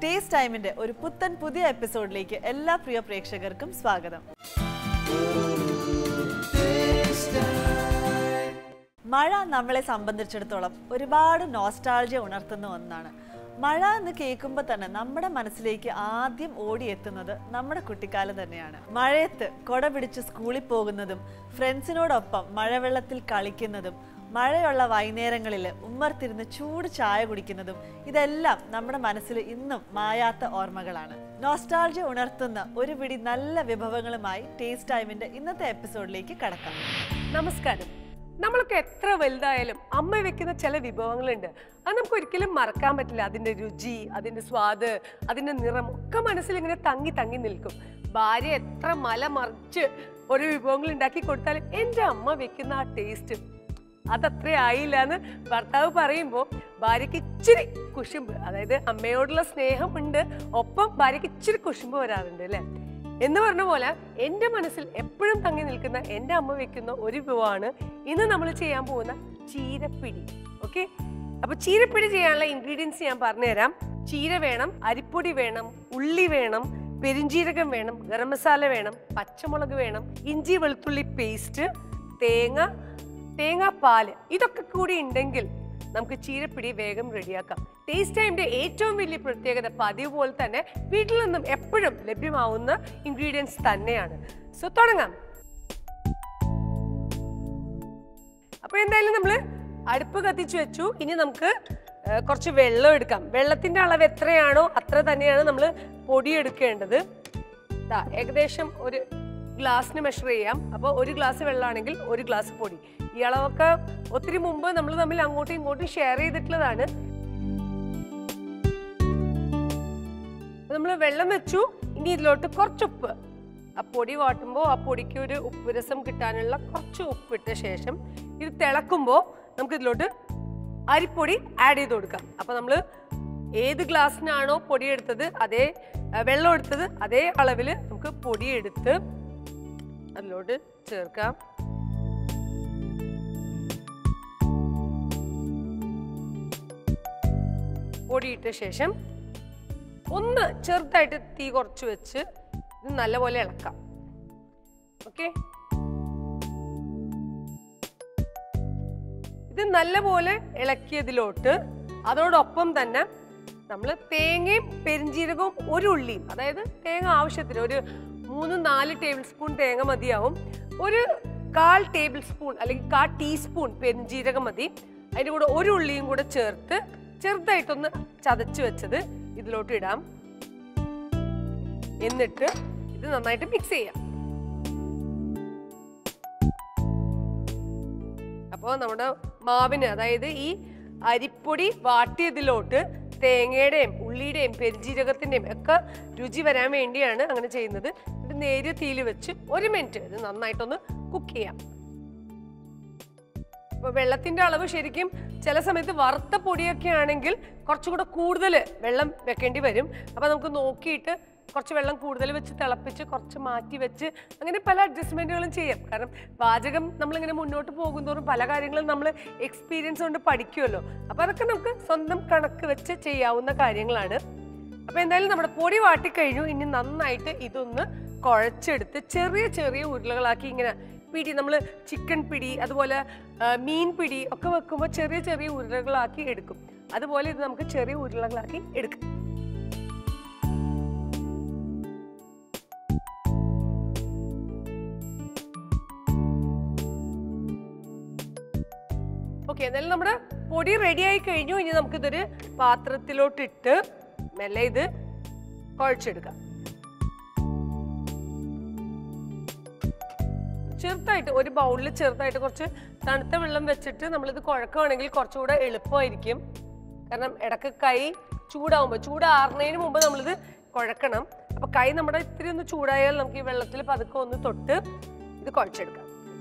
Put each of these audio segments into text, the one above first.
taste ടൈമിന്റെ ഒരു പുത്തൻ പുതിയ എപ്പിസോഡിലേക്ക് എല്ലാ പ്രിയ പ്രേക്ഷകർക്കും സ്വാഗതം മഴ നമ്മളെ സംബന്ധിച്ചിടത്തോളം ഒരുപാട് നോസ്റ്റാൾജിയ ഉണർത്തുന്ന ഒന്നാണ് മഴ എന്ന് കേൾക്കുമ്പോൾ തന്നെ നമ്മുടെ മനസ്സിലേക്ക് ആദ്യം ഓടിയെത്തുന്നത് നമ്മുടെ കുട്ടിക്കാലം തന്നെയാണ് മഴയത്ത് കൊട പിടിച്ച് സ്കൂളിൽ പോകുന്നതും ഫ്രണ്ട്സിനോടൊപ്പം മഴവെള്ളത്തിൽ കളിക്കുന്നതും മഴയുള്ള വൈകുന്നേരങ്ങളിൽ ഉമ്മർത്തിരുന്ന് ചൂട് ചായ കുടിക്കുന്നതും ഇതെല്ലാം നമ്മുടെ മനസ്സിൽ ഇന്നും മായാത്ത ഓർമ്മകളാണ് നോസ്റ്റാൾജിയ ഉണർത്തുന്ന ഒരു പിടി നല്ല വിഭവങ്ങളുമായി ടേസ്റ്റ് ടൈമിന്റെ ഇന്നത്തെ എപ്പിസോഡിലേക്ക് കടക്കാം നമസ്കാരം നമ്മളൊക്കെ എത്ര വലുതായാലും അമ്മ വെക്കുന്ന ചില വിഭവങ്ങളുണ്ട് അത് നമുക്ക് ഒരിക്കലും മറക്കാൻ പറ്റില്ല അതിന്റെ രുചി അതിന്റെ സ്വാദ് അതിന്റെ നിറം ഒക്കെ മനസ്സിൽ ഇങ്ങനെ തങ്ങി തങ്ങി നിൽക്കും ഭാര്യ എത്ര മല മറിച്ച് ഒരു വിഭവങ്ങൾ ഉണ്ടാക്കി കൊടുത്താലും എൻ്റെ അമ്മ വെക്കുന്ന ആ ടേസ്റ്റ് അതത്ര ആയില്ല എന്ന് ഭർത്താവ് പറയുമ്പോൾ ഭാര്യയ്ക്ക് ഇച്ചിരി കുശുമ്പ് അതായത് അമ്മയോടുള്ള സ്നേഹമുണ്ട് ഒപ്പം ഭാര്യയ്ക്ക് ഇച്ചിരി കുശുമ്പ് വരാറുണ്ട് അല്ലേ എന്ന് പറഞ്ഞ പോലെ എൻ്റെ മനസ്സിൽ എപ്പോഴും തങ്ങി നിൽക്കുന്ന എൻ്റെ അമ്മ വെക്കുന്ന ഒരു വിഭവമാണ് ഇന്ന് നമ്മൾ ചെയ്യാൻ പോകുന്ന ചീരപ്പിടി ഓക്കെ അപ്പൊ ചീരപ്പിടി ചെയ്യാനുള്ള ഇൻഗ്രീഡിയൻസ് ഞാൻ പറഞ്ഞുതരാം ചീര വേണം അരിപ്പൊടി വേണം ഉള്ളി വേണം പെരിഞ്ജീരകം വേണം ഗരം മസാല വേണം പച്ചമുളക് വേണം ഇഞ്ചി വെളുത്തുള്ളി പേസ്റ്റ് തേങ്ങ തേങ്ങാപ്പാല് ഇതൊക്കെ കൂടി ഉണ്ടെങ്കിൽ നമുക്ക് ചീരപ്പിടി വേഗം റെഡിയാക്കാം ടേസ്റ്റ് ടൈമിന്റെ ഏറ്റവും വലിയ പ്രത്യേകത പതിവ് പോലെ തന്നെ വീട്ടിൽ നിന്നും എപ്പോഴും ലഭ്യമാവുന്ന ഇൻഗ്രീഡിയൻസ് തന്നെയാണ് സോ തുടങ്ങാം അപ്പൊ എന്തായാലും നമ്മൾ അടുപ്പ് കത്തിച്ചു വെച്ചു ഇനി നമുക്ക് ആ, കുറച്ച് വെള്ളം എടുക്കാം വെള്ളത്തിന്റെ അളവ് എത്രയാണോ അത്ര തന്നെയാണ് നമ്മൾ പൊടി എടുക്കേണ്ടത് ദാ, ഏകദേശം ഒരു ഗ്ലാസ്സിന് മെഷർ ചെയ്യാം അപ്പോൾ ഒരു ഗ്ലാസ് വെള്ളമാണെങ്കിൽ ഒരു ഗ്ലാസ് പൊടി ഈ അളവൊക്കെ ഒത്തിരി മുമ്പ് നമ്മൾ തമ്മിൽ അങ്ങോട്ടും ഇങ്ങോട്ടും ഷെയർ ചെയ്തിട്ടുള്ളതാണ് നമ്മൾ വെള്ളം വെച്ചു ഇനി ഇതിലോട്ട് കുറച്ച് ഉപ്പ് ആ പൊടി വാട്ടുമ്പോൾ ആ പൊടിക്ക് ഒരു ഉപ്പ് രസം കിട്ടാനുള്ള കുറച്ച് ഉപ്പിട്ട ശേഷം ഇത് തിളക്കുമ്പോൾ നമുക്ക് ഇതിലോട്ട് അരിപ്പൊടി ആഡ് ചെയ്ത് കൊടുക്കാം അപ്പോൾ നമ്മൾ ഏത് ഗ്ലാസ്സിനാണോ പൊടി എടുത്തത് അതേ ആ, വെള്ളം എടുത്തത് അതേ അളവിൽ നമുക്ക് പൊടി എടുത്ത് അതിലോട്ട് ചേർക്കാം പൊടിയിട്ട ശേഷം ഒന്ന് ചെറുതായിട്ട് തീ കുറച്ച് വെച്ച് ഇത് നല്ലപോലെ ഇളക്കാം ഓക്കെ ഇത് നല്ലപോലെ ഇളക്കിയതിലോട്ട് അതോടൊപ്പം തന്നെ നമ്മൾ തേങ്ങയും പെരിഞ്ജീരകവും ഒരു ഉള്ളിയും അതായത് തേങ്ങ ആവശ്യത്തിന് ഒരു മൂന്ന് നാല് ടേബിൾ സ്പൂൺ തേങ്ങ മതിയാവും ഒരു കാൽ ടേബിൾ സ്പൂൺ അല്ലെങ്കിൽ കാൽ ടീസ്പൂൺ പെരിഞ്ജീരകം മതി അതിൻ്റെ കൂടെ ഒരു ഉള്ളിയും കൂടെ ചേർത്ത് ചെറുതായിട്ടൊന്ന് ചതച്ച് വെച്ചത് ഇതിലോട്ട് ഇടാം എന്നിട്ട് ഇത് നന്നായിട്ട് മിക്സ് ചെയ്യാം അപ്പോൾ നമ്മുടെ മാവിന് അതായത് ഈ അരിപ്പൊടി വാട്ടിയതിലോട്ട് തേങ്ങയുടെയും ഉള്ളിയുടെയും പെരിഞ്ജീരകത്തിൻ്റെയും ഒക്കെ രുചി വരാൻ വേണ്ടിയാണ് അങ്ങനെ ചെയ്യുന്നത് ഇത് നേരിയ തീയിൽ വെച്ച് ഒരു മിനിറ്റ് ഇത് നന്നായിട്ടൊന്ന് കുക്ക് ചെയ്യാം അപ്പോൾ വെള്ളത്തിന്റെ അളവ് ശരിക്കും ചില സമയത്ത് വറുത്ത പൊടിയൊക്കെ ആണെങ്കിൽ കുറച്ചുകൂടെ കൂടുതൽ വെള്ളം വെക്കേണ്ടി വരും അപ്പോൾ നമുക്ക് നോക്കിയിട്ട് കുറച്ച് വെള്ളം കൂടുതൽ വെച്ച് തിളപ്പിച്ച് കുറച്ച് മാറ്റി വെച്ച് അങ്ങനെ പല അഡ്ജസ്റ്റ്മെന്റുകളും ചെയ്യാം കാരണം പാചകം നമ്മളിങ്ങനെ മുന്നോട്ട് പോകുന്തോറും പല കാര്യങ്ങളും നമ്മൾ എക്സ്പീരിയൻസ് കൊണ്ട് പഠിക്കുമല്ലോ അപ്പോൾ അതൊക്കെ നമുക്ക് സ്വന്തം കണക്ക് വെച്ച് ചെയ്യാവുന്ന കാര്യങ്ങളാണ് അപ്പോൾ എന്തായാലും നമ്മുടെ പൊടി വാട്ടിക്കഴിഞ്ഞു ഇനി നന്നായിട്ട് ഇതൊന്ന് കുഴച്ചെടുത്ത് ചെറിയ ചെറിയ ഉരുളകളാക്കി ഇങ്ങനെ പിടി നമ്മൾ ചിക്കൻ പിടി അതുപോലെ ആ, മീൻ പിടി ഒക്കെ വെക്കുമ്പോൾ ചെറിയ ചെറിയ ഉരുളകളാക്കി എടുക്കും അതുപോലെ ഇത് നമുക്ക് ചെറിയ ഉരുളകളാക്കി എടുക്കാം ഓക്കെ എന്നാലും നമ്മുടെ പൊടി റെഡി ആയി കഴിഞ്ഞു ഇനി നമുക്കിതൊരു പാത്രത്തിലോട്ടിട്ട് മെല്ലെ ഇത് കുഴച്ചെടുക്കാം ചെറുതായിട്ട് ഒരു ബൗളിൽ ചെറുതായിട്ട് കുറച്ച് തണുത്ത വെള്ളം വെച്ചിട്ട് നമ്മളിത് കുഴക്കുകയാണെങ്കിൽ കുറച്ചുകൂടെ എളുപ്പമായിരിക്കും കാരണം ഇടക്ക് കൈ ചൂടാവുമ്പോൾ ചൂടാറുന്നതിന് മുമ്പ് നമ്മളിത് കുഴക്കണം അപ്പൊ കൈ നമ്മുടെ ഇത്തിരി ഒന്ന് ചൂടായാൽ നമുക്ക് ഈ വെള്ളത്തിൽ പതുക്കെ ഒന്ന് തൊട്ട് ഇത് കുഴച്ചെടുക്കാം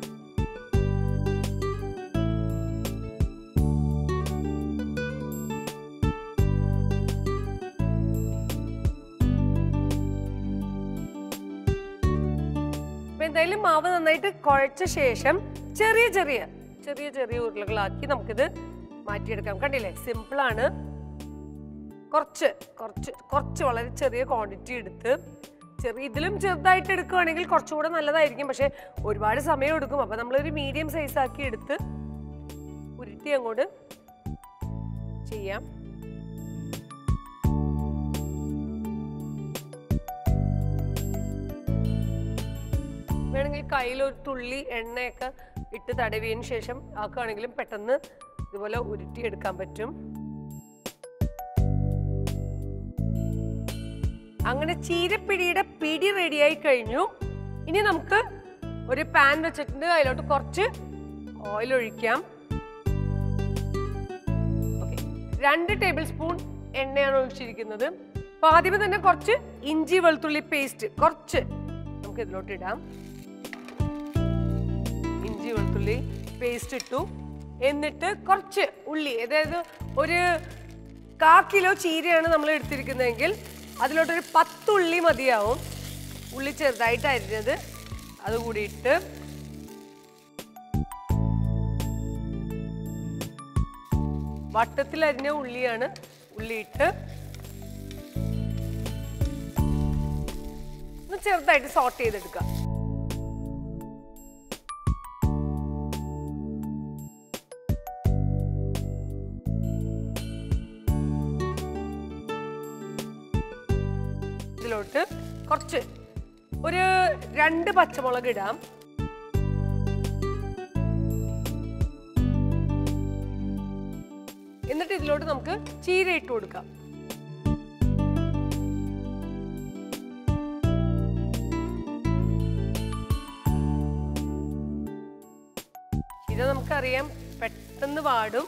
അപ്പൊ എന്തായാലും മാവ് നന്നായിട്ട് കുഴച്ച ശേഷം ചെറിയ ചെറിയ ചെറിയ ചെറിയ ഉരുളകളാക്കി നമുക്കിത് മാറ്റിയെടുക്കാം കണ്ടില്ലേ സിമ്പിൾ ആണ് കുറച്ച് കുറച്ച് കുറച്ച് വളരെ ചെറിയ ക്വാണ്ടിറ്റി എടുത്ത് ചെറിയ ഇതിലും ചെറുതായിട്ട് എടുക്കുകയാണെങ്കിൽ കുറച്ചുകൂടെ നല്ലതായിരിക്കും പക്ഷെ ഒരുപാട് സമയം എടുക്കും അപ്പം നമ്മളൊരു മീഡിയം സൈസ് ആക്കി എടുത്ത് ഉരുട്ടി അങ്ങോട്ട് ചെയ്യാം വേണമെങ്കിൽ കയ്യിൽ ഒരു തുള്ളി എണ്ണയൊക്കെ ഇട്ട് തടവിയതിന് ശേഷം ആക്കുകയാണെങ്കിലും പെട്ടെന്ന് ഇതുപോലെ ഉരുട്ടിയെടുക്കാൻ പറ്റും അങ്ങനെ ചീരപ്പിടിയുടെ പിടി റെഡിയായി കഴിഞ്ഞു ഇനി നമുക്ക് ഒരു പാൻ വെച്ചിട്ടുണ്ട് അതിലോട്ട് കുറച്ച് ഓയിൽ ഒഴിക്കാം ഓക്കെ രണ്ട് ടേബിൾ സ്പൂൺ എണ്ണയാണ് ഒഴിച്ചിരിക്കുന്നത് അപ്പൊ ആദ്യമേ തന്നെ കുറച്ച് ഇഞ്ചി വെളുത്തുള്ളി പേസ്റ്റ് കുറച്ച് നമുക്ക് ഇതിലോട്ട് ഇടാം ഇഞ്ചി വെളുത്തുള്ളി പേസ്റ്റ് ഇട്ടു എന്നിട്ട് കുറച്ച് ഉള്ളി അതായത് ഒരു കാ കിലോ ചീരയാണ് നമ്മൾ എടുത്തിരിക്കുന്നതെങ്കിൽ അതിലോട്ടൊരു പത്തുള്ളി മതിയാവും ഉള്ളി ചെറുതായിട്ട് അരിഞ്ഞത് അതുകൂടി ഇട്ട് വട്ടത്തിൽ അരിഞ്ഞ ഉള്ളിയാണ് ഉള്ളി ഇട്ട് ഒന്ന് ചെറുതായിട്ട് സോട്ട് ചെയ്തെടുക്കാം ഇതിലോട്ട് കുറച്ച് ഒരു രണ്ട് പച്ചമുളക് ഇടാം എന്നിട്ട് ഇതിലോട്ട് നമുക്ക് ചീര ഇട്ട് കൊടുക്കാം ചീര നമുക്കറിയാം പെട്ടെന്ന് വാടും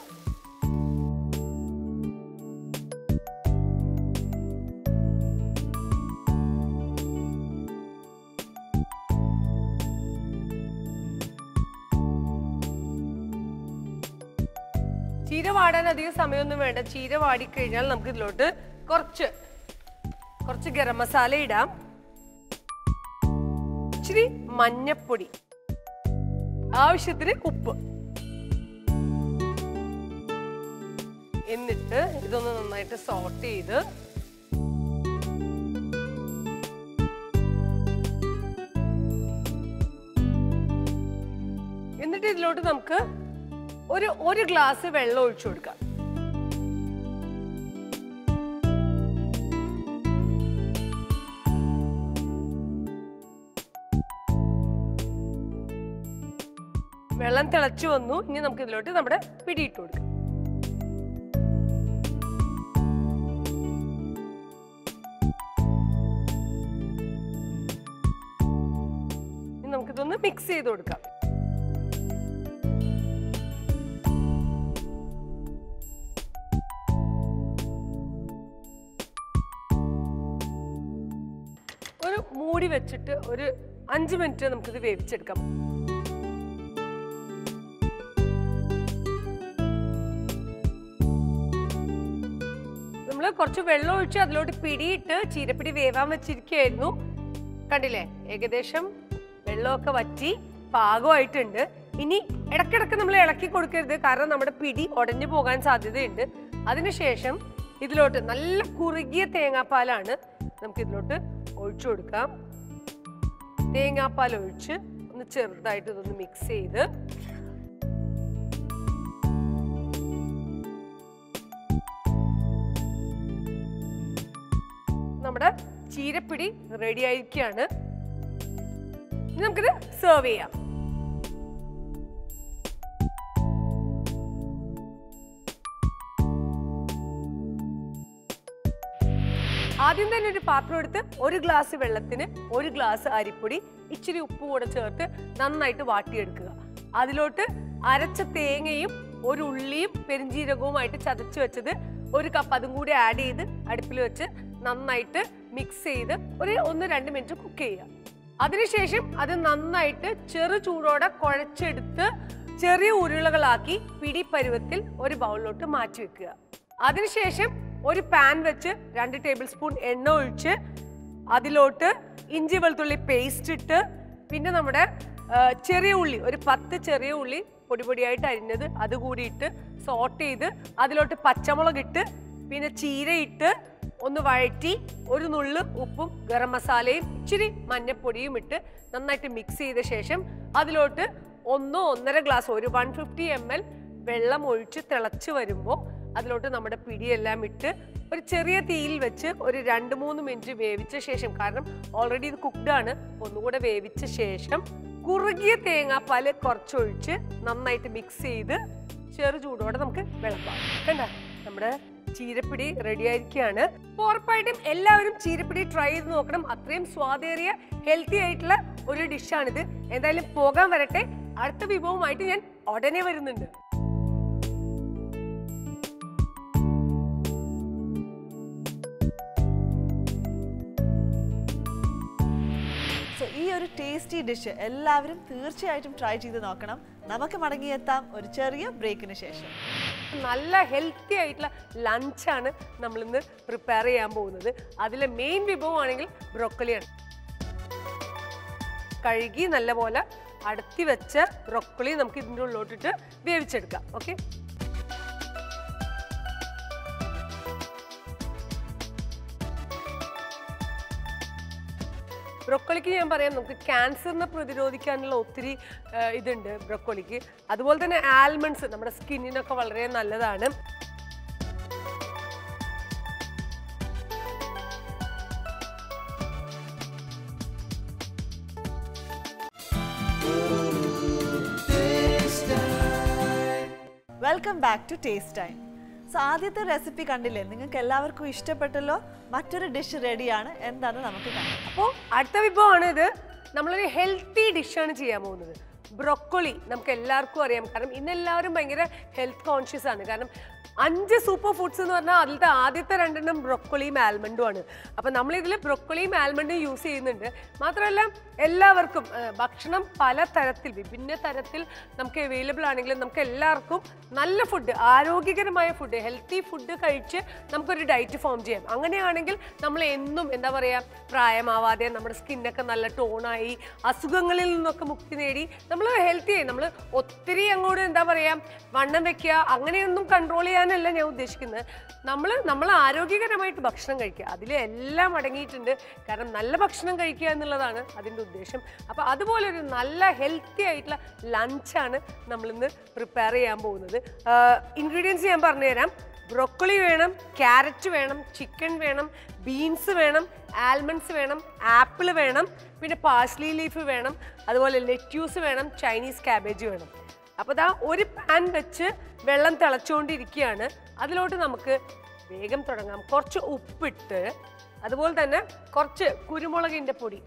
ചീര വാടാൻ അധികം സമയമൊന്നും വേണ്ട ചീര വാടിക്കഴിഞ്ഞാൽ നമുക്ക് ഇതിലോട്ട് കുറച്ച് കുറച്ച് ഗരം മസാല ഇടാം ഇച്ചിരി മഞ്ഞപ്പൊടി ആവശ്യത്തിന് ഉപ്പ് എന്നിട്ട് ഇതൊന്ന് നന്നായിട്ട് സോട്ട് ചെയ്ത് എന്നിട്ട് ഇതിലോട്ട് നമുക്ക് ഒരു ഒരു ഗ്ലാസ് വെള്ളം ഒഴിച്ചു കൊടുക്കാം വെള്ളം തിളച്ചു വന്നു ഇനി നമുക്ക് ഇതിലോട്ട് നമ്മുടെ പിടിയിട്ട് കൊടുക്കാം ഇനി നമുക്കിതൊന്ന് മിക്സ് ചെയ്ത് കൊടുക്കാം ഒരു മൂടി വെച്ചിട്ട് ഒരു അഞ്ച് മിനിറ്റ് നമുക്കിത് വേവിച്ചെടുക്കാം നമ്മൾ കുറച്ച് വെള്ളം ഒഴിച്ച് അതിലോട്ട് പിടിയിട്ട് ചീരപ്പിടി വേവാൻ വെച്ചിരിക്കുകയായിരുന്നു കണ്ടില്ലേ ഏകദേശം വെള്ളമൊക്കെ വറ്റി പാകമായിട്ടുണ്ട് ഇനി ഇടക്കിടക്ക് നമ്മൾ ഇളക്കി കൊടുക്കരുത് കാരണം നമ്മുടെ പിടി ഉടഞ്ഞു പോകാൻ സാധ്യതയുണ്ട് അതിനുശേഷം ഇതിലോട്ട് നല്ല കുറുകിയ തേങ്ങാപ്പാലാണ് നമുക്ക് ഇതിലോട്ട് ഒഴിച്ചു കൊടുക്കാം തേങ്ങാപ്പാൽ ഒഴിച്ച് ഒന്ന് ചെറുതായിട്ട് ഇതൊന്ന് മിക്സ് ചെയ്ത് നമ്മുടെ ചീരപ്പിടി റെഡി ആയിരിക്കുകയാണ് ഇനി നമുക്കിത് സെർവ് ചെയ്യാം ആദ്യം തന്നെ ഒരു പാത്രം എടുത്ത് ഒരു ഗ്ലാസ് വെള്ളത്തിന് ഒരു ഗ്ലാസ് അരിപ്പൊടി ഇച്ചിരി ഉപ്പ് കൂടെ ചേർത്ത് നന്നായിട്ട് വാട്ടിയെടുക്കുക അതിലോട്ട് അരച്ച തേങ്ങയും ഒരു ഉള്ളിയും പെരിഞ്ജീരകവുമായിട്ട് ചതച്ച് വെച്ചത് ഒരു കപ്പ് അതും കൂടി ആഡ് ചെയ്ത് അടുപ്പിൽ വെച്ച് നന്നായിട്ട് മിക്സ് ചെയ്ത് ഒരു ഒന്ന് രണ്ട് മിനിറ്റ് കുക്ക് ചെയ്യുക അതിനുശേഷം അത് നന്നായിട്ട് ചെറു ചൂടോടെ കുഴച്ചെടുത്ത് ചെറിയ ഉരുളകളാക്കി പിടി പരുവത്തിൽ ഒരു ബൗളിലോട്ട് മാറ്റി വെക്കുക അതിനുശേഷം ഒരു പാൻ വെച്ച് രണ്ട് ടേബിൾ സ്പൂൺ എണ്ണ ഒഴിച്ച് അതിലോട്ട് ഇഞ്ചി വെളുത്തുള്ളി പേസ്റ്റ് ഇട്ട് പിന്നെ നമ്മുടെ ആ, ചെറിയ ഉള്ളി ഒരു പത്ത് ചെറിയ ഉള്ളി പൊടി പൊടിയായിട്ട് അരിഞ്ഞത് അത് കൂടി ഇട്ട് സോട്ട് ചെയ്ത് അതിലോട്ട് പച്ചമുളക് ഇട്ട് പിന്നെ ചീര ഇട്ട് ഒന്ന് വഴറ്റി ഒരു നുള്ള് ഉപ്പും ഗരം മസാലയും ഇച്ചിരി മഞ്ഞപ്പൊടിയും ഇട്ട് നന്നായിട്ട് മിക്സ് ചെയ്ത ശേഷം അതിലോട്ട് ഒന്നോ ഒന്നര ഗ്ലാസ് ഒരു വൺ ഫിഫ്റ്റി എം എൽ വെള്ളം ഒഴിച്ച് തിളച്ച് വരുമ്പോൾ അതിലോട്ട് നമ്മുടെ പിടിയെല്ലാം ഇട്ട് ഒരു ചെറിയ തീയിൽ വെച്ച് ഒരു രണ്ട് മൂന്ന് മിനിറ്റ് വേവിച്ച ശേഷം കാരണം ഓൾറെഡി ഇത് കുക്ക്ഡ് ആണ് ഒന്നുകൂടെ വേവിച്ച ശേഷം കുറുകിയ തേങ്ങാപ്പാല് കുറച്ചൊഴിച്ച് നന്നായിട്ട് മിക്സ് ചെയ്ത് ചെറു ചൂടോടെ നമുക്ക് വിളമ്പാം കണ്ട നമ്മുടെ ചീരപ്പിടി റെഡി ആയിരിക്കുകയാണ് അപ്പൊ ഉറപ്പായിട്ടും എല്ലാവരും ചീരപ്പിടി ട്രൈ ചെയ്ത് നോക്കണം അത്രയും സ്വാദേറിയ ഹെൽത്തി ആയിട്ടുള്ള ഒരു ഡിഷാണിത് എന്തായാലും പോകാൻ വരട്ടെ അടുത്ത വിഭവമായിട്ട് ഞാൻ ഉടനെ വരുന്നുണ്ട് സോ ഈ ഒരു ടേസ്റ്റി ഡിഷ് എല്ലാവരും തീർച്ചയായിട്ടും ട്രൈ ചെയ്ത് നോക്കണം നമുക്ക് മടങ്ങിയെത്താം ഒരു ചെറിയ ബ്രേക്കിന് ശേഷം നല്ല ഹെൽത്തി ആയിട്ടുള്ള ലഞ്ചാണ് നമ്മൾ ഇന്ന് പ്രിപ്പയർ ചെയ്യാൻ പോകുന്നത് അതിലെ മെയിൻ വിഭവമാണെങ്കിൽ ബ്രൊക്കലിയാണ് കഴുകി നല്ലപോലെ അടത്തി വെച്ച ബ്രൊക്കലി നമുക്ക് ഇതിൻ്റെ ഉള്ളിലോട്ടിട്ട് വേവിച്ചെടുക്കാം ഓക്കെ ബ്രൊക്കോളിക്ക് ഞാൻ പറയാം നമുക്ക് ക്യാൻസറിനെ പ്രതിരോധിക്കാനുള്ള ഒത്തിരി ആ, ഇതുണ്ട് ബ്രൊക്കോളിക്ക് അതുപോലെ തന്നെ ആൽമണ്ട്സ് നമ്മുടെ സ്കിന്നിനൊക്കെ വളരെ നല്ലതാണ് welcome back to taste time so ആദ്യത്തെ റെസിപ്പി കണ്ടില്ലേ നിങ്ങൾക്ക് എല്ലാവർക്കും ഇഷ്ടപ്പെട്ടല്ലോ മറ്റൊരു ഡിഷ് റെഡിയാണ് എന്താണെന്ന് നമുക്ക് കാണാം അപ്പോൾ അടുത്ത വിഭവമാണ് ഇത് നമ്മളൊരു ഹെൽത്തി ഡിഷാണ് ചെയ്യാൻ പോകുന്നത് ബ്രൊക്കോളി നമുക്ക് എല്ലാവർക്കും അറിയാം കാരണം ഇന്ന് എല്ലാവരും ഭയങ്കര ഹെൽത്ത് കോൺഷ്യസ് ആണ് കാരണം അഞ്ച് സൂപ്പർ ഫുഡ്സ് എന്ന് പറഞ്ഞാൽ അതിലത്തെ ആദ്യത്തെ രണ്ടെണ്ണം ബ്രൊക്കോളിയും ആൽമണ്ടും ആണ് അപ്പം നമ്മളിതിൽ ബ്രൊക്കോളിയും ആൽമണ്ടും യൂസ് ചെയ്യുന്നുണ്ട് മാത്രമല്ല എല്ലാവർക്കും ആ, ഭക്ഷണം പല തരത്തിൽ വിഭിന്ന തരത്തിൽ നമുക്ക് അവൈലബിൾ ആണെങ്കിലും നമുക്ക് എല്ലാവർക്കും നല്ല ഫുഡ് ആരോഗ്യകരമായ ഫുഡ് ഹെൽത്തി ഫുഡ് കഴിച്ച് നമുക്കൊരു ഡയറ്റ് ഫോം ചെയ്യാം അങ്ങനെയാണെങ്കിൽ നമ്മൾ എന്നും എന്താ പറയുക പ്രായമാവാതെ നമ്മുടെ സ്കിന്നൊക്കെ നല്ല ടോണായി അസുഖങ്ങളിൽ നിന്നൊക്കെ മുക്തി നേടി നമ്മൾ ഹെൽത്തി ആയി നമ്മൾ ഒത്തിരി അങ്ങോട്ട് എന്താ പറയുക വണ്ണം വെക്കുക അങ്ങനെയൊന്നും കൺട്രോൾ ചെയ്യാനല്ല ഞാൻ ഉദ്ദേശിക്കുന്നത് നമ്മൾ നമ്മൾ ആരോഗ്യകരമായിട്ട് ഭക്ഷണം കഴിക്കുക അതിൽ എല്ലാം അടങ്ങിയിട്ടുണ്ട് കാരണം നല്ല ഭക്ഷണം കഴിക്കുക എന്നുള്ളതാണ് അതിൻ്റെ ഉദ്ദേശം അപ്പോൾ അതുപോലെ ഒരു നല്ല ഹെൽത്തി ആയിട്ടുള്ള ലഞ്ചാണ് നമ്മളിന്ന് പ്രിപ്പയർ ചെയ്യാൻ പോകുന്നത് ഇൻഗ്രീഡിയൻസ് ഞാൻ പറഞ്ഞുതരാം ബ്രൊക്കോളി വേണം ക്യാരറ്റ് വേണം ചിക്കൻ വേണം ബീൻസ് വേണം ആൽമണ്ട്സ് വേണം ആപ്പിൾ വേണം പിന്നെ പാസ്ലി ലീഫ് വേണം അതുപോലെ ലെറ്റ്യൂസ് വേണം ചൈനീസ് ക്യാബേജ് വേണം അപ്പോൾ ദാ ഒരു പാൻ വെച്ച് വെള്ളം തിളച്ചുകൊണ്ടിരിക്കുകയാണ് അതിലോട്ട് നമുക്ക് വേഗം തുടങ്ങാം കുറച്ച് ഉപ്പിട്ട് അതുപോലെ തന്നെ കുറച്ച് കുരുമുളകിൻ്റെ പൊടി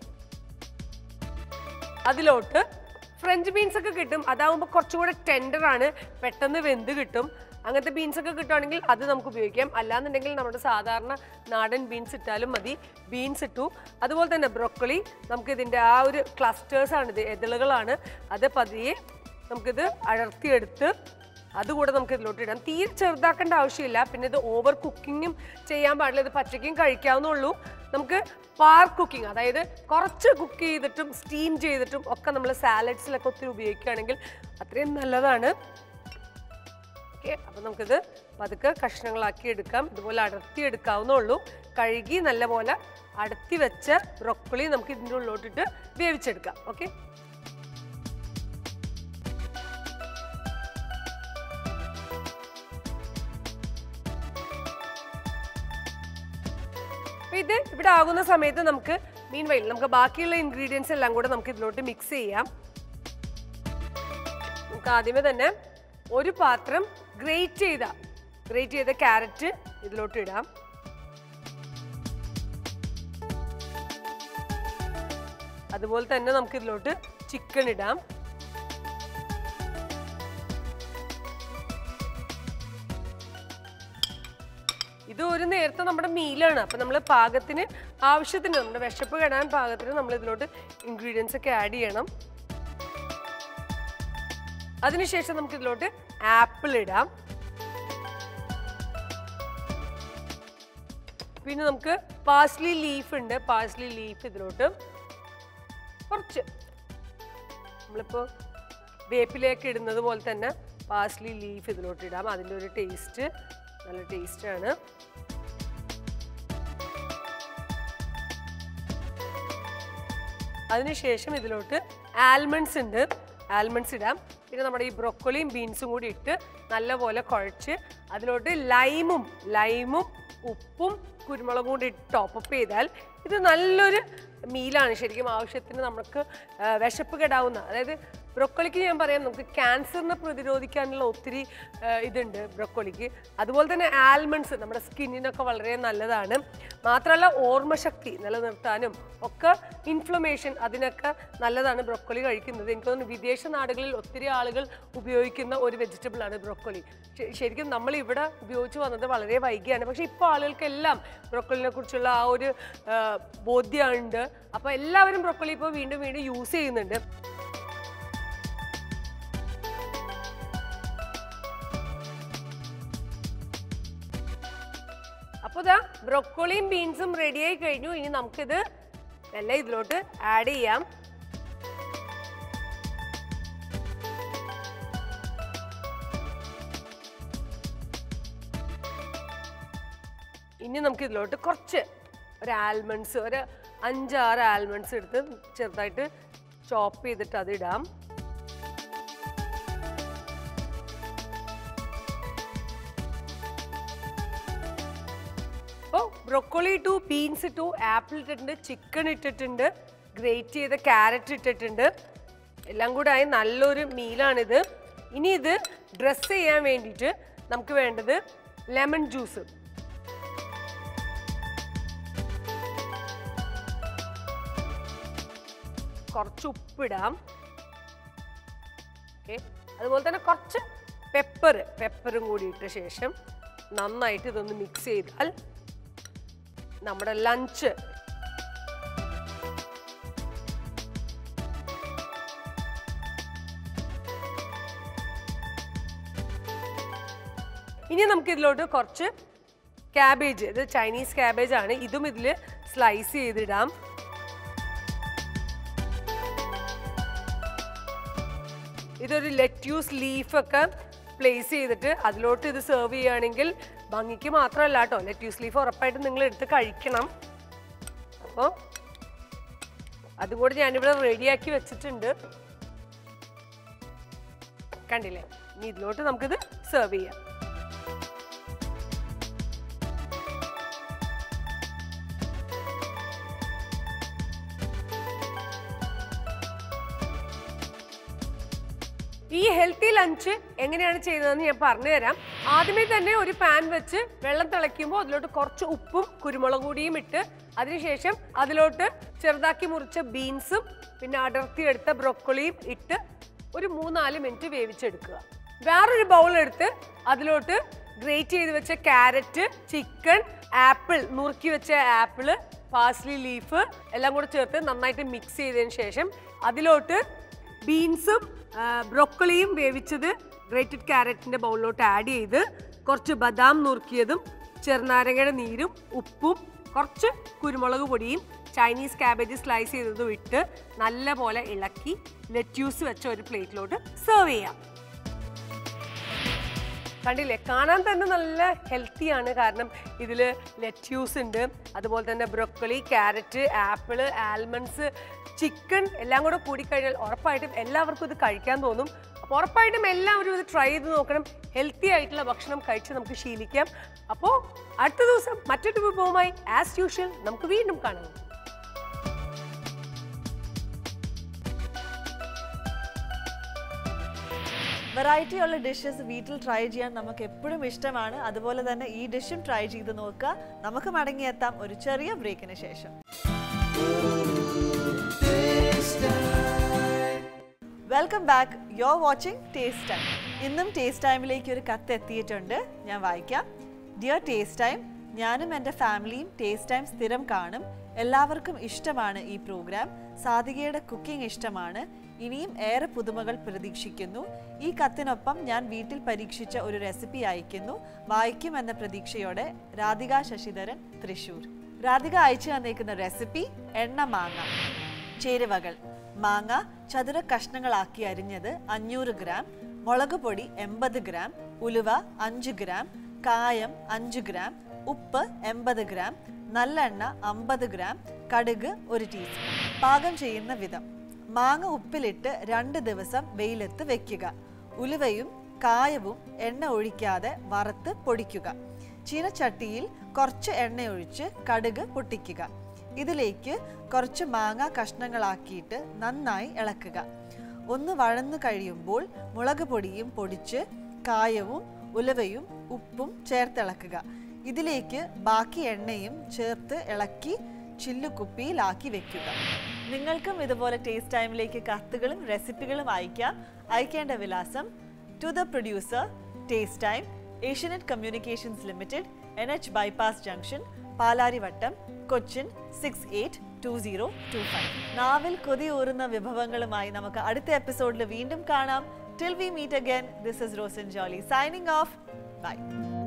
അതിലോട്ട് ഫ്രഞ്ച് ബീൻസ് ഒക്കെ കിട്ടും അതാവുമ്പോൾ കുറച്ചും കൂടെ ടെൻഡർ ആണ് പെട്ടെന്ന് വെന്ത് കിട്ടും അങ്ങനത്തെ ബീൻസ് ഒക്കെ കിട്ടുവാണെങ്കിൽ അത് നമുക്ക് ഉപയോഗിക്കാം അല്ലാന്നുണ്ടെങ്കിൽ നമ്മുടെ സാധാരണ നാടൻ ബീൻസ് ഇട്ടാലും മതി ബീൻസ് ഇട്ടു അതുപോലെ തന്നെ ബ്രൊക്കോളി നമുക്ക് ഇതിൻ്റെ ആ ഒരു ക്ലസ്റ്റേഴ്സ് ആണ് ഇത് എതിളുകളാണ് അത് പതിയെ നമുക്കിത് അടർത്തിയെടുത്ത് അതുകൂടെ നമുക്ക് ഇതിലോട്ട് ഇടാം തീരെ ചെറുതാക്കേണ്ട ആവശ്യമില്ല പിന്നെ ഇത് ഓവർ കുക്കിങ്ങും ചെയ്യാൻ പാടില്ല ഇത് പച്ചയ്ക്കും കഴിക്കാവുന്നുള്ളൂ നമുക്ക് പാർ കുക്കിംഗ് അതായത് കുറച്ച് കുക്ക് ചെയ്തിട്ടും സ്റ്റീം ചെയ്തിട്ടും ഒക്കെ നമ്മൾ സാലഡ്സിലൊക്കെ ഒത്തിരി ഉപയോഗിക്കുകയാണെങ്കിൽ അത്രയും നല്ലതാണ് ഓക്കെ അപ്പം നമുക്കിത് പതുക്കെ കഷ്ണങ്ങളാക്കി എടുക്കാം ഇതുപോലെ അടർത്തി എടുക്കാവുന്നുള്ളൂ കഴുകി നല്ലപോലെ അടർത്തി വെച്ച ബ്രൊക്കോളി നമുക്ക് ഇതിൻ്റെ ഉള്ളിലോട്ടിട്ട് വേവിച്ചെടുക്കാം ഓക്കെ അപ്പൊ ഇത് ഇവിടെ ആകുന്ന സമയത്ത് നമുക്ക് മീൻ വൈൽ നമുക്ക് ബാക്കിയുള്ള ഇൻഗ്രീഡിയൻസ് എല്ലാം കൂടെ നമുക്ക് ഇതിലോട്ട് മിക്സ് ചെയ്യാം നമുക്ക് ആദ്യമേ തന്നെ ഒരു പാത്രം ഗ്രേറ്റ് ചെയ്ത ഗ്രേറ്റ് ചെയ്ത ക്യാരറ്റ് ഇതിലോട്ട് ഇടാം അതുപോലെ തന്നെ നമുക്ക് ഇതിലോട്ട് ചിക്കൻ ഇടാം ഇത് ഒരു നേരത്തെ നമ്മുടെ മീലാണ് അപ്പം നമ്മൾ പാകത്തിന് ആവശ്യത്തിന് നമ്മുടെ വിശപ്പ് കെടാൻ പാകത്തിന് നമ്മൾ ഇതിലോട്ട് ഇൻഗ്രീഡിയൻസ് ഒക്കെ ആഡ് ചെയ്യണം അതിനുശേഷം നമുക്ക് ഇതിലോട്ട് ആപ്പിൾ ഇടാം പിന്നെ നമുക്ക് പാസ്ലി ലീഫ് ഉണ്ട് പാസ്ലി ലീഫ് ഇതിലോട്ട് കുറച്ച് നമ്മളിപ്പോൾ വേപ്പിലേക്ക് ഇടുന്നത് പോലെ തന്നെ പാസ്ലി ലീഫ് ഇതിലോട്ട് ഇടാം അതിൻ്റെ ഒരു ടേസ്റ്റ് നല്ല ടേസ്റ്റാണ് അതിനുശേഷം ഇതിലോട്ട് ആൽമണ്ട്സ് ഉണ്ട് ആൽമണ്ട്സ് ഇടാം പിന്നെ നമ്മുടെ ഈ ബ്രൊക്കോളിയും ബീൻസും കൂടി ഇട്ട് നല്ലപോലെ കുഴച്ച് അതിലോട്ട് ലൈമും ലൈമും ഉപ്പും കുരുമുളകും കൂടി ഇട്ട് ടോപ്പപ്പ് ചെയ്താൽ ഇത് നല്ലൊരു മീലാണ് ശരിക്കും ആവശ്യത്തിന് നമുക്ക് ആ, വിശപ്പ് കെടാവുന്ന അതായത് ബ്രൊക്കോളിക്ക് ഞാൻ പറയാം നമുക്ക് ക്യാൻസറിനെ പ്രതിരോധിക്കാനുള്ള ഒത്തിരി ആ, ഇതുണ്ട് ബ്രൊക്കോളിക്ക് അതുപോലെ തന്നെ ആൽമണ്ട്സ് നമ്മുടെ സ്കിന്നിനൊക്കെ വളരെ നല്ലതാണ് മാത്രമല്ല ഓർമ്മശക്തി നിലനിർത്താനും ഒക്കെ ഇൻഫ്ലമേഷൻ അതിനൊക്കെ നല്ലതാണ് ബ്രൊക്കോളി കഴിക്കുന്നത് എനിക്ക് തോന്നുന്നു വിദേശ നാടുകളിൽ ഒത്തിരി ആളുകൾ ഉപയോഗിക്കുന്ന ഒരു വെജിറ്റബിൾ ആണ് ബ്രൊക്കോളി ശ- ശരിക്കും നമ്മൾ ഇവിടെ ഉപയോഗിച്ച് വന്നത് വളരെ വൈകിയാണ് പക്ഷേ ഇപ്പോൾ ആളുകൾക്കെല്ലാം ബ്രൊക്കോളിനെ കുറിച്ചുള്ള ആ ഒരു ആ, ബോധ്യമുണ്ട് അപ്പോൾ എല്ലാവരും ബ്രൊക്കോളി ഇപ്പോൾ വീണ്ടും വീണ്ടും യൂസ് ചെയ്യുന്നുണ്ട് അപ്പോൾ ഇതാ ബ്രൊക്കോളിയും ബീൻസും റെഡിയായി കഴിഞ്ഞു ഇനി നമുക്കിത് എല്ലാം ഇതിലോട്ട് ആഡ് ചെയ്യാം ഇനി നമുക്ക് ഇതിലോട്ട് കുറച്ച് ഒരു ആൽമണ്ട്സ് ഒരു അഞ്ചാറ് ആൽമണ്ട്സ് എടുത്ത് ചെറുതായിട്ട് ചോപ്പ് ചെയ്തിട്ട് അത് ഇടാം അപ്പോൾ ബ്രൊക്കോളി ഇട്ടു ബീൻസ് ഇട്ടു ആപ്പിൾ ഇട്ടിട്ടുണ്ട് ചിക്കൻ ഇട്ടിട്ടുണ്ട് ഗ്രേറ്റ് ചെയ്ത ക്യാരറ്റ് ഇട്ടിട്ടുണ്ട് എല്ലാം കൂടെ ആയി നല്ലൊരു മീലാണിത് ഇനി ഇത് ഡ്രസ് ചെയ്യാൻ വേണ്ടിയിട്ട് നമുക്ക് വേണ്ടത് ലെമൺ ജ്യൂസ് കുറച്ച് ഉപ്പിടാം ഓക്കെ അതുപോലെ തന്നെ കുറച്ച് പെപ്പർ പെപ്പറും കൂടി ഇട്ട ശേഷം നന്നായിട്ട് ഇതൊന്ന് മിക്സ് ചെയ്താൽ നമ്മുടെ ലഞ്ച് ഇനി നമുക്ക് ഇതിലോട്ട് കുറച്ച് ക്യാബേജ് ഇത് ചൈനീസ് ക്യാബേജ് ആണ് ഇതും ഇതിൽ സ്ലൈസ് ചെയ്തിടാം ഇതൊരു ലെറ്റ്യൂസ് ലീഫൊക്കെ പ്ലേസ് ചെയ്തിട്ട് അതിലോട്ട് ഇത് സെർവ് ചെയ്യുകയാണെങ്കിൽ ഭംഗിക്ക് മാത്രമല്ല കേട്ടോ ലെറ്റ്യൂസ് ലീഫ് ഉറപ്പായിട്ടും നിങ്ങൾ എടുത്ത് കഴിക്കണം അപ്പോൾ അതും കൂടി ഞാനിവിടെ റെഡിയാക്കി വെച്ചിട്ടുണ്ട് കണ്ടില്ലേ ഇനി ഇതിലോട്ട് നമുക്കിത് സെർവ് ചെയ്യാം ഈ ഹെൽത്തി ലഞ്ച് എങ്ങനെയാണ് ചെയ്യുന്നതെന്ന് ഞാൻ പറഞ്ഞുതരാം ആദ്യമേ തന്നെ ഒരു പാൻ വെച്ച് വെള്ളം തിളയ്ക്കുമ്പോൾ അതിലോട്ട് കുറച്ച് ഉപ്പും കുരുമുളക് പൊടിയും ഇട്ട് അതിനുശേഷം അതിലോട്ട് ചെറുതാക്കി മുറിച്ച ബീൻസും പിന്നെ അടർത്തിയെടുത്ത ബ്രൊക്കോളിയും ഇട്ട് ഒരു മൂന്നാല് മിനിറ്റ് വേവിച്ചെടുക്കുക വേറൊരു ബൗൾ എടുത്ത് അതിലോട്ട് ഗ്രേറ്റ് ചെയ്ത് വെച്ച ക്യാരറ്റ് ചിക്കൻ ആപ്പിൾ നുറുക്കി വെച്ച ആപ്പിള് പാസ്ലി ലീഫ് എല്ലാം കൂടെ ചേർത്ത് നന്നായിട്ട് മിക്സ് ചെയ്തതിന് ശേഷം അതിലോട്ട് ബീൻസും ബ്രൊക്കോളിയും വേവിച്ചത് ഗ്രേറ്റഡ് ക്യാരറ്റിന്റെ ബൗളിലോട്ട് ആഡ് ചെയ്ത് കുറച്ച് ബദാം നുറുക്കിയതും ചെറുനാരങ്ങയുടെ നീരും ഉപ്പും കുറച്ച് കുരുമുളക് പൊടിയും ചൈനീസ് ക്യാബേജ് സ്ലൈസ് ചെയ്തതും ഇട്ട് നല്ലപോലെ ഇളക്കി ലെറ്റ്യൂസ് വെച്ച ഒരു പ്ലേറ്റിലോട്ട് സെർവ് ചെയ്യാം കണ്ടില്ലേ കാണാൻ തന്നെ നല്ല ഹെൽത്തിയാണ് കാരണം ഇതിൽ ലെറ്റ്യൂസ് ഉണ്ട് അതുപോലെ തന്നെ broccoli carrot apple almonds chicken എല്ലാം കൂടെ കൂടിക്കഴിഞ്ഞാൽ ഉറപ്പായിട്ടും എല്ലാവർക്കും ഇത് കഴിക്കാൻ തോന്നും അപ്പോൾ ഉറപ്പായിട്ടും എല്ലാവരും ഇത് ട്രൈ ചെയ്ത് നോക്കണം ഹെൽത്തി ആയിട്ടുള്ള ഭക്ഷണം കഴിച്ച് നമുക്ക് ശീലിക്കാം അപ്പോൾ അടുത്ത ദിവസം മറ്റൊരു വിഭവമായി ആസ് യൂഷ്വൽ നമുക്ക് വീണ്ടും കാണാം വെറൈറ്റി ഉള്ള ഡിഷസ് വീട്ടിൽ ട്രൈ ചെയ്യാൻ നമുക്ക് എപ്പോഴും ഇഷ്ടമാണ് അതുപോലെ തന്നെ ഈ ഡിഷും ട്രൈ ചെയ്ത് നോക്കുക നമുക്ക് മടങ്ങിയെത്താം ഒരു ചെറിയ ബ്രേക്കിന് ശേഷം welcome back you are watching taste time ഇന്നും ടേസ്റ്റ് ടൈമിലേക്ക് ഒരു കത്ത് എത്തിയിട്ടുണ്ട് ഞാൻ വായിക്കാം ഡിയർ ടേസ്റ്റ് ടൈം ഞാനും എൻ്റെ ഫാമിലിയും ടേസ്റ്റ് ടൈം സ്ഥിരം കാണും എല്ലാവർക്കും ഇഷ്ടമാണ് ഈ പ്രോഗ്രാം സാധികയുടെ കുക്കിംഗ് ഇഷ്ടമാണ് ഇനിയും ഏറെ പുതുമകൾ പ്രതീക്ഷിക്കുന്നു ഈ കത്തിനൊപ്പം ഞാൻ വീട്ടിൽ പരീക്ഷിച്ച ഒരു റെസിപ്പി അയക്കുന്നു വായിക്കുമെന്ന പ്രതീക്ഷയോടെ രാധിക ശശിധരൻ തൃശൂർ രാധിക അയച്ചു തന്നേക്കുന്ന റെസിപ്പി എണ്ണ മാങ്ങ ചേരുവകൾ മാങ്ങ ചതുര കഷ്ണങ്ങളാക്കി അരിഞ്ഞത് അഞ്ഞൂറ് ഗ്രാം മുളക് പൊടി എൺപത് ഗ്രാം ഉലുവ അഞ്ച് ഗ്രാം കായം അഞ്ച് ഗ്രാം ഉപ്പ് എൺപത് ഗ്രാം നല്ലെണ്ണ അമ്പത് ഗ്രാം കടുക് ഒരു ടീസ്പൂൺ പാകം ചെയ്യുന്ന വിധം മാങ്ങ ഉപ്പിലിട്ട് രണ്ട് ദിവസം വെയിലത്ത് വെക്കുക ഉലുവയും കായവും എണ്ണ ഒഴിക്കാതെ വറുത്ത് പൊടിക്കുക ചീനച്ചട്ടിയിൽ കുറച്ച് എണ്ണയൊഴിച്ച് കടുക് പൊട്ടിക്കുക ഇതിലേക്ക് കുറച്ച് മാങ്ങ കഷ്ണങ്ങളാക്കിയിട്ട് നന്നായി ഇളക്കുക ഒന്ന് വഴന്നു കഴിയുമ്പോൾ മുളക് പൊടിയും പൊടിച്ച് കായവും ഉലവയും ഉപ്പും ചേർത്തിളക്കുക ഇതിലേക്ക് ബാക്കി എണ്ണയും ചേർത്ത് ഇളക്കി ചില്ലുകുപ്പിയിലാക്കി വെക്കുക നിങ്ങൾക്കും ഇതുപോലെ ടേസ്റ്റ് ടൈമിലേക്ക് കത്തുകളും റെസിപ്പികളും അയക്കാം അയക്കേണ്ട വിലാസം to the producer taste time Asianet communications limited N H bypass junction Palarivattom Cochin six eight two zero two five നാവിൽ കൊതിയൂറുന്ന വിഭവങ്ങളുമായി നമുക്ക് അടുത്ത എപ്പിസോഡിൽ വീണ്ടും കാണാം till we meet again this is Rosan Jolly signing off by